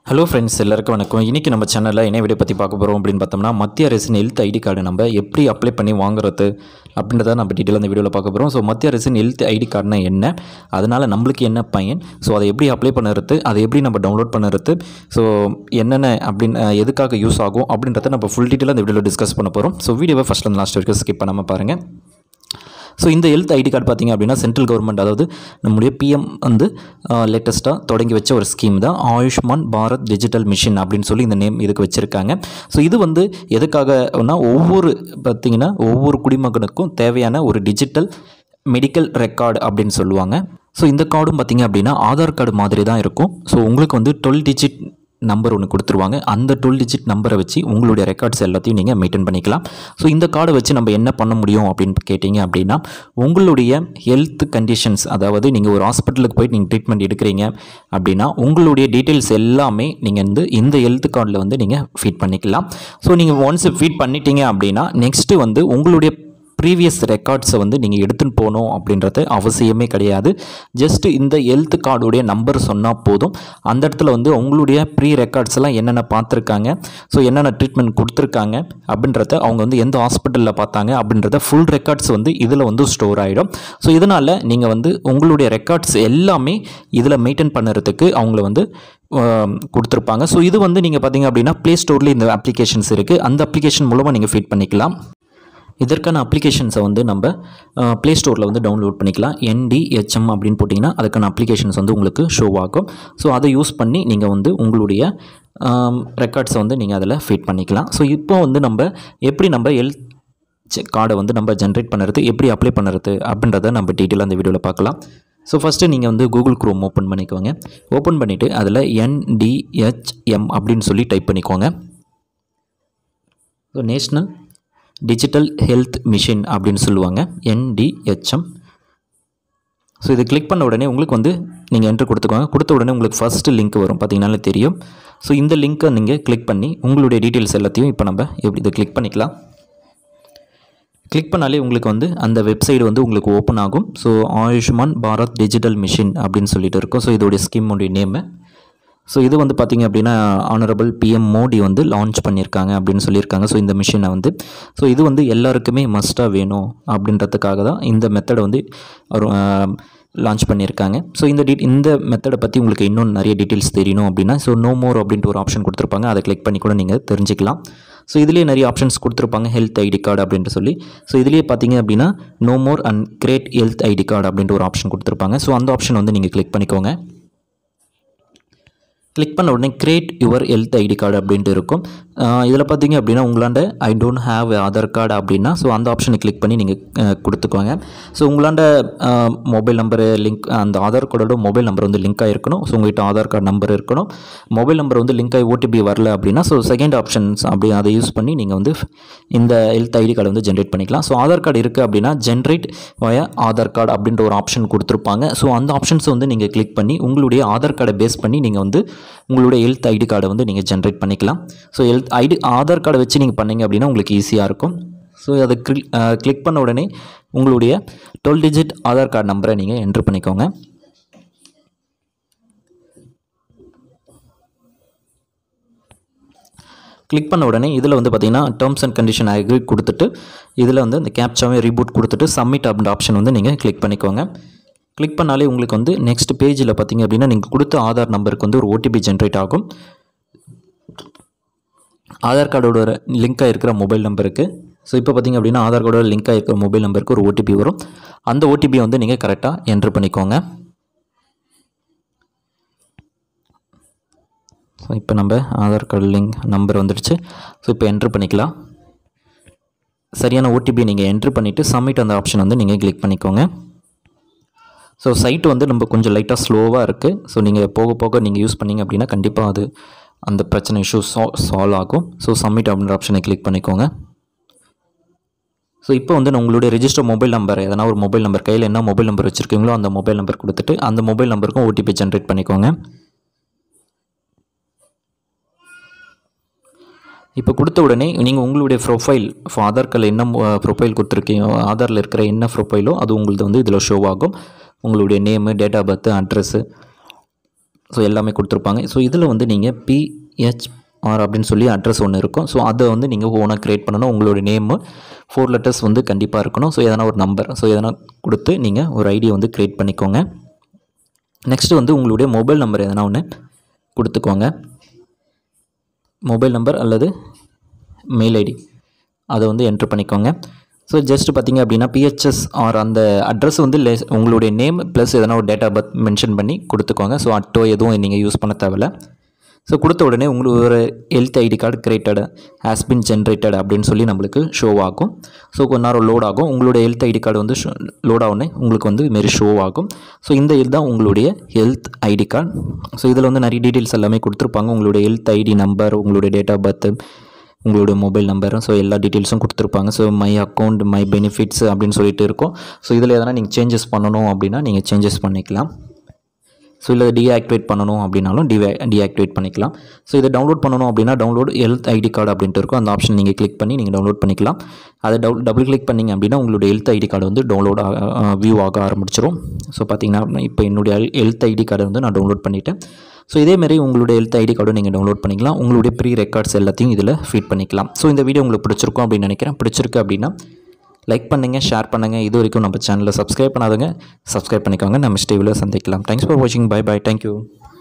hello friends எல்லாருக்கும் வணக்கம் இன்றைக்கி நம்ம சேனலில் என்ன வீடியோ பற்றி பார்க்க போகிறோம் அப்படின்னு பார்த்தோம்னா மத்திய அரசின் ஹெல்த் ஐடி கார்டு நம்ம எப்படி அப்ளை பண்ணி வாங்குறது அப்படின்றத நம்ம டீட்டெயில் அந்த வீடியோவில் பார்க்க போகிறோம் ஸோ மத்திய அரசின் ஹெல்த் ஐடி கார்டுனா என்ன அதனால் நம்மளுக்கு என்ன பயன் ஸோ அதை எப்படி அப்ளை பண்ணுறது அதை எப்படி நம்ம டவுன்லோட் பண்ணுறது ஸோ என்னென்ன அப்படின்னு அஹ், எதுக்காக யூஸ் ஆகும் அப்படின்றத நம்ம ஃபுல் டீட்டெயில் அந்த வீடியோவில் டிஸ்கஸ் பண்ண போகிறோம் ஸோ வீடியோவை ஃபஸ்ட் லாஸ்ட் வரைக்கும் ஸ்கிப் பண்ணாமல் பாருங்கள் ஸோ இந்த ஹெல்த் ஐடி கார்டு பார்த்தீங்க அப்படின்னா சென்ட்ரல் கவர்மெண்ட் அதாவது நம்முடைய பிஎம் வந்து லேட்டஸ்ட்டாக தொடங்கி வச்ச ஒரு ஸ்கீம் தான் ஆயுஷ்மான் பாரத் டிஜிட்டல் மிஷன் அப்படின்னு சொல்லி இந்த நேம் இதுக்கு வச்சுருக்காங்க ஸோ இது வந்து எதுக்காகனா ஒவ்வொரு பார்த்தீங்கன்னா ஒவ்வொரு குடிமகனுக்கும் தேவையான ஒரு டிஜிட்டல் மெடிக்கல் ரெக்கார்டு அப்படின்னு சொல்லுவாங்க ஸோ இந்த கார்டும் பார்த்தீங்க அப்படின்னா ஆதார் கார்டு மாதிரி தான் இருக்கும் ஸோ உங்களுக்கு வந்து டுவெல் டிஜிட் நம்பர் ஒன்று கொடுத்துருவாங்க அந்த டுவெல் டிஜிட் நம்பரை வச்சு உங்களுடைய ரெக்கார்ட்ஸ் எல்லாத்தையும் நீங்கள் மெயின்டைன் பண்ணிக்கலாம் ஸோ இந்த கார்டை வச்சு நம்ம என்ன பண்ண முடியும் அப்படின்னு கேட்டிங்க அப்படின்னா உங்களுடைய ஹெல்த் கண்டிஷன்ஸ் அதாவது நீங்கள் ஒரு ஹாஸ்பிட்டலுக்கு போயிட்டு நீங்கள் ட்ரீட்மெண்ட் எடுக்கிறீங்க அப்படின்னா உங்களுடைய டீட்டெயில்ஸ் எல்லாமே நீங்கள் வந்து இந்த ஹெல்த் கார்டில் வந்து நீங்கள் ஃபீட் பண்ணிக்கலாம் ஸோ நீங்கள் ஒன்ஸ் ஃபீட் பண்ணிட்டீங்க அப்படின்னா நெக்ஸ்ட்டு வந்து உங்களுடைய ப்ரீவியஸ் ரெக்கார்ட்ஸை வந்து நீங்கள் எடுத்துன்னு போகணும் அப்படின்றது அவசியமே கிடையாது ஜஸ்ட் இந்த ஹெல்த் கார்டுடைய நம்பர் சொன்னால் போதும் அந்த இடத்துல வந்து உங்களுடைய ப்ரீ ரெக்கார்ட்ஸ் எல்லாம் என்னென்ன பார்த்துருக்காங்க ஸோ என்னென்ன ட்ரீட்மெண்ட் கொடுத்துருக்காங்க அப்படின்றத அவங்க வந்து எந்த ஹாஸ்பிட்டலில் பார்த்தாங்க அப்படின்றத ஃபுல் ரெக்கார்ட்ஸ் வந்து இதில் வந்து ஸ்டோர் ஆகிடும் ஸோ இதனால் நீங்கள் வந்து உங்களுடைய ரெக்கார்ட்ஸ் எல்லாமே இதில் மெயின்டைன் பண்ணுறதுக்கு அவங்கள வந்து ஆம், கொடுத்துருப்பாங்க ஸோ இது வந்து நீங்கள் பார்த்தீங்க அப்படின்னா ப்ளே ஸ்டோர்லேயே இந்த அப்ளிகேஷன்ஸ் இருக்குது அந்த அப்ளிகேஷன் மூலமாக நீங்கள் ஃபீட் பண்ணிக்கலாம் இதற்கான அப்ளிகேஷன்ஸை வந்து நம்ம ப்ளே ஸ்டோரில் வந்து டவுன்லோட் பண்ணிக்கலாம் என்டிஹெச்எம் அப்படின்னு போட்டிங்கன்னா அதுக்கான அப்ளிகேஷன்ஸ் வந்து உங்களுக்கு ஷோ ஆகும் ஸோ அதை யூஸ் பண்ணி நீங்கள் வந்து உங்களுடைய ரெக்கார்ட்ஸை வந்து நீங்கள் அதில் ஃபீட் பண்ணிக்கலாம் ஸோ இப்போ வந்து நம்ம எப்படி நம்ம ஹெல்த் கார்டை வந்து நம்ம ஜென்ரேட் பண்ணுறது எப்படி அப்ளை பண்ணுறது அப்படின்றத நம்ம டீட்டெயிலாக அந்த வீடியோவில் பார்க்கலாம் ஸோ ஃபஸ்ட்டு நீங்கள் வந்து கூகுள் க்ரோம் ஓப்பன் பண்ணிக்கோங்க ஓப்பன் பண்ணிவிட்டு அதில் என்டிஹெச்எம் அப்படின்னு சொல்லி டைப் பண்ணிக்கோங்க so national digital health mission அப்படின்னு சொல்லுவாங்க என்டிஹெச்எம் ஸோ இது கிளிக் பண்ண உடனே உங்களுக்கு வந்து நீங்கள் என்ட்ரு கொடுத்துக்கோங்க கொடுத்த உடனே உங்களுக்கு ஃபஸ்ட்டு லிங்க் வரும் பார்த்தீங்கன்னாலே தெரியும் ஸோ இந்த லிங்க்கை நீங்கள் கிளிக் பண்ணி உங்களுடைய டீட்டெயில்ஸ் எல்லாத்தையும் இப்போ நம்ம எப்படி இதை கிளிக் பண்ணிக்கலாம் கிளிக் பண்ணாலே உங்களுக்கு வந்து அந்த வெப்சைட் வந்து உங்களுக்கு ஓப்பன் ஆகும் so Ayushman Bharat digital mission அப்படின்னு சொல்லிட்டு இருக்கும் ஸோ இதோடைய ஸ்கீமுடைய நேமு ஸோ இது வந்து பார்த்திங்க அப்படின்னா ஆனரபிள் பிஎம் மோடி வந்து லான்ச் பண்ணியிருக்காங்க அப்படின்னு சொல்லியிருக்காங்க ஸோ இந்த மிஷினை வந்து ஸோ இது வந்து எல்லாருக்குமே மஸ்ட்டாக வேணும் அப்படின்றதுக்காக தான் இந்த மெத்தடை வந்து லான்ச் பண்ணியிருக்காங்க ஸோ இந்த டீ இந்த மெத்தடை பற்றி உங்களுக்கு இன்னும் நிறைய டீட்டெயில்ஸ் தெரியணும் அப்படின்னா ஸோ நோ மோர் அப்படின்ட்டு ஒரு ஆப்ஷன் கொடுத்துருப்பாங்க அதை கிளிக் பண்ணி கூட நீங்கள் தெரிஞ்சுக்கலாம் ஸோ இதுலேயே நிறைய ஆப்ஷன்ஸ் கொடுத்துருப்பாங்க ஹெல்த் ஐடி கார்டு அப்படின்ட்டு சொல்லி ஸோ இதுலேயே பார்த்தீங்க அப்படின்னா know more and create health ID card அப்படின்ட்டு ஒரு ஆப்ஷன் கொடுத்துருப்பாங்க ஸோ அந்த ஆப்ஷன் வந்து நீங்கள் கிளிக் பண்ணிக்கோங்க கிளிக் பண்ண உடனே create your health ID card அப்படின்ட்டு இருக்கும் இதில் பார்த்தீங்க அப்படின்னா உங்களாண்ட I don't have Aadhaar card அப்படின்னா ஸோ அந்த ஆப்ஷனை கிளிக் பண்ணி நீங்கள் கொடுத்துக்கோங்க ஸோ உங்களாண்ட மொபைல் நம்பரு லிங்க் அந்த ஆதார் கார்டோட மொபைல் நம்பர் வந்து லிங்க் ஆகிருக்கணும் ஸோ உங்கள்கிட்ட ஆதார் கார்டு நம்பர் இருக்கணும் மொபைல் நம்பர் வந்து லிங்க் ஆகி ஓடிபி வரல அப்படின்னா ஸோ செகண்ட் ஆப்ஷன்ஸ் அப்படி அதை யூஸ் பண்ணி நீங்கள் வந்து இந்த ஹெல்த் ஐடி கார்டு வந்து ஜென்ரேட் பண்ணிக்கலாம் ஸோ ஆதார் கார்டு இருக்குது அப்படின்னா ஜென்ரேட் வய ஆதார் கார்டு அப்படின்ற ஒரு ஆப்ஷன் கொடுத்துருப்பாங்க ஸோ அந்த ஆப்ஷன்ஸை வந்து நீங்கள் கிளிக் பண்ணி உங்களுடைய ஆதார் கார்டை பேஸ் பண்ணி நீங்கள் வந்து உங்களுடைய ஹெல்த் ஐடி கார்டை வந்து நீங்கள் ஜென்ரேட் பண்ணிக்கலாம் ஸோ ஹெல்த் ஐடி ஆதார் கார்டை வச்சு நீங்கள் பண்ணீங்க அப்படின்னா உங்களுக்கு ஈஸியாக இருக்கும் ஸோ அதை கிளிக் பண்ண உடனே உங்களுடைய டுவெல் டிஜிட் ஆதார் கார்டு நம்பரை நீங்கள் என்ட்ரு பண்ணிக்கோங்க கிளிக் பண்ண உடனே இதில் வந்து பார்த்தீங்கன்னா டேர்ம்ஸ் அண்ட் கண்டிஷன் அக்ரி கொடுத்துட்டு இதில் வந்து இந்த கேப்சாவே ரீபூட் கொடுத்துட்டு சப்மிட் அப்படின்ற ஆப்ஷன் வந்து நீங்கள் கிளிக் பண்ணிக்கோங்க கிளிக் பண்ணாலே உங்களுக்கு வந்து நெக்ஸ்ட் பேஜில் பார்த்தீங்க அப்படின்னா நீங்கள் கொடுத்த ஆதார் நம்பருக்கு வந்து ஒரு ஓடிபி ஜென்ரேட் ஆகும் ஆதார் கார்டோட லிங்காக இருக்கிற மொபைல் நம்பருக்கு ஸோ இப்போ பார்த்தீங்க அப்படின்னா ஆதார் கார்டோட லிங்காக இருக்கிற மொபைல் நம்பருக்கு ஒரு ஓடிபி வரும் அந்த ஓடிபியை வந்து நீங்கள் கரெக்டாக என்ட்ரு பண்ணிக்கோங்க ஸோ இப்போ நம்ம ஆதார் கார்டு லிங்க் நம்பர் வந்துடுச்சு ஸோ இப்போ என்ட்ரு பண்ணிக்கலாம் சரியான ஓடிபி நீங்கள் என்ட்ரு பண்ணிவிட்டு சப்மிட் அந்த ஆப்ஷன் வந்து நீங்கள் கிளிக் பண்ணிக்கோங்க ஸோ சைட் வந்து நம்ம கொஞ்சம் லைட்டாக ஸ்லோவாக இருக்குது ஸோ நீங்கள் போக போக நீங்கள் யூஸ் பண்ணீங்க அப்படின்னா கண்டிப்பாக அது அந்த பிரச்சனை இஷ்யூ சா சால்வ் ஆகும் ஸோ சப்மிட் அப்படின்ற ஆப்ஷனை கிளிக் பண்ணிக்கோங்க ஸோ இப்போ வந்து நான் உங்களுடைய ரெஜிஸ்டர் மொபைல் நம்பர் எதனா ஒரு மொபைல் நம்பர் கையில் என்ன மொபைல் நம்பர் வச்சுருக்கீங்களோ அந்த மொபைல் நம்பர் கொடுத்துட்டு அந்த மொபைல் நம்பருக்கும் ஓடிபி ஜென்ரேட் பண்ணிக்கோங்க இப்போ கொடுத்த உடனே நீங்கள் உங்களுடைய ப்ரொஃபைல் ஆதார் கார்டில் என்ன ப்ரொஃபைல் கொடுத்துருக்கீங்க ஆதாரில் இருக்கிற என்ன ப்ரொஃபைலோ அது உங்களது வந்து இதில் ஷோ ஆகும் உங்களுடைய name date of birth address so எல்லாமே கொடுத்துருப்பாங்க ஸோ இதில் வந்து நீங்கள் பிஹெச்ஆர் அப்படின்னு சொல்லி அட்ரஸ் ஒன்று இருக்கும் ஸோ அதை வந்து நீங்கள் ஓனாக க்ரியேட் பண்ணணும் உங்களோட நேமு ஃபோர் லெட்டர்ஸ் வந்து கண்டிப்பாக இருக்கணும் ஸோ எதனா ஒரு நம்பர் ஸோ எதனா கொடுத்து நீங்கள் ஒரு ஐடியை வந்து க்ரியேட் பண்ணிக்கோங்க நெக்ஸ்ட்டு வந்து உங்களுடைய மொபைல் நம்பர் எதனா ஒன்று கொடுத்துக்கோங்க மொபைல் நம்பர் அல்லது மெயில் ஐடி அதை வந்து என்ட்ரு பண்ணிக்கோங்க ஸோ ஜஸ்ட் பார்த்தீங்க அப்படின்னா பிஹெச்எஸ் ஆர் அந்த அட்ரஸ் வந்து லெஸ் உங்களுடைய நேம் ப்ளஸ் எதனா ஒரு டேட் ஆஃப் பர்த் மென்ஷன் பண்ணி கொடுத்துக்கோங்க ஸோ அட்டோ எதுவும் நீங்கள் யூஸ் பண்ண தேவையில்ல ஸோ கொடுத்த உடனே உங்களுக்கு ஒரு health ID card created has been generated அப்படின்னு சொல்லி நம்மளுக்கு ஷோ ஆகும் ஸோ கொஞ்ச நேரம் லோட் ஆகும் உங்களுடைய ஹெல்த் ஐடி கார்டு வந்து லோட் ஆகுனே உங்களுக்கு வந்து இதுமாரி ஷோ ஆகும் ஸோ இந்த இதுதான் உங்களுடைய ஹெல்த் ஐடி கார்டு ஸோ இதில் வந்து நிறைய டீட்டெயில்ஸ் எல்லாமே கொடுத்துருப்பாங்க உங்களுடைய ஹெல்த் ஐடி நம்பர் உங்களுடைய டேட் ஆஃப் பர்த்து உங்களுடைய மொபைல் நம்பர் ஸோ எல்லா டீட்டெயில்ஸும் கொடுத்துருப்பாங்க so my account my benefits அப்படின்னு சொல்லிட்டு இருக்கும் ஸோ இதில் எதனா நீங்கள் சேஞ்சஸ் பண்ணணும் அப்படின்னா நீங்கள் சேஞ்சஸ் பண்ணிக்கலாம் ஸோ இல்லை டீஆக்டிவேட் பண்ணணும் அப்படின்னாலும் டிவே டீஆக்டிவேட் பண்ணிக்கலாம் ஸோ இதை டவுன்லோட் பண்ணணும் அப்படின்னா டவுன்லோட் ஹெல்த் ஐடி கார்டு அப்படின்ட்டு இருக்கும் அந்த ஆப்ஷன் நீங்கள் கிளிக் பண்ணி நீங்கள் டவுன்லோட் பண்ணிக்கலாம் அதை டவு டபுள் கிளிக் பண்ணிங்க அப்படின்னா உங்களுடைய ஹெல்த் ஐடி கார்டு வந்து டவுன்லோட் வியூ ஆக ஆரம்பிச்சிடும் ஸோ பார்த்தீங்கன்னா இப்போ என்னுடைய ஹெல்த் ஐடி கார்டை வந்து நான் டவுன்லோட் பண்ணிட்டேன் ஸோ இதேமாரி உங்களுடைய ஹெல்த் ஐடி கார்டும் நீங்கள் டவுன்லோட் பண்ணிக்கலாம் உங்களுடைய ப்ரீ ரெக்கார்ட்ஸ் எல்லாத்தையும் இதில் ஃபீட் பண்ணிக்கலாம் ஸோ இந்த வீடியோ உங்களுக்கு பிடிச்சிருக்கும் அப்படின்னு நினைக்கிறேன் பிடிச்சிருக்கு அப்படின்னா லைக் பண்ணுங்கள் ஷேர் பண்ணுங்கள் இது வரைக்கும் நம்ம சேனலை சப்ஸ்கிரைப் பண்ணாதவங்க சப்ஸ்கிரைப் பண்ணிக்கோங்க நம்ம ஸ்டேவில் சந்திக்கலாம் தேங்க்ஸ் ஃபார் வாட்சிங் பை பை தேங்க்யூ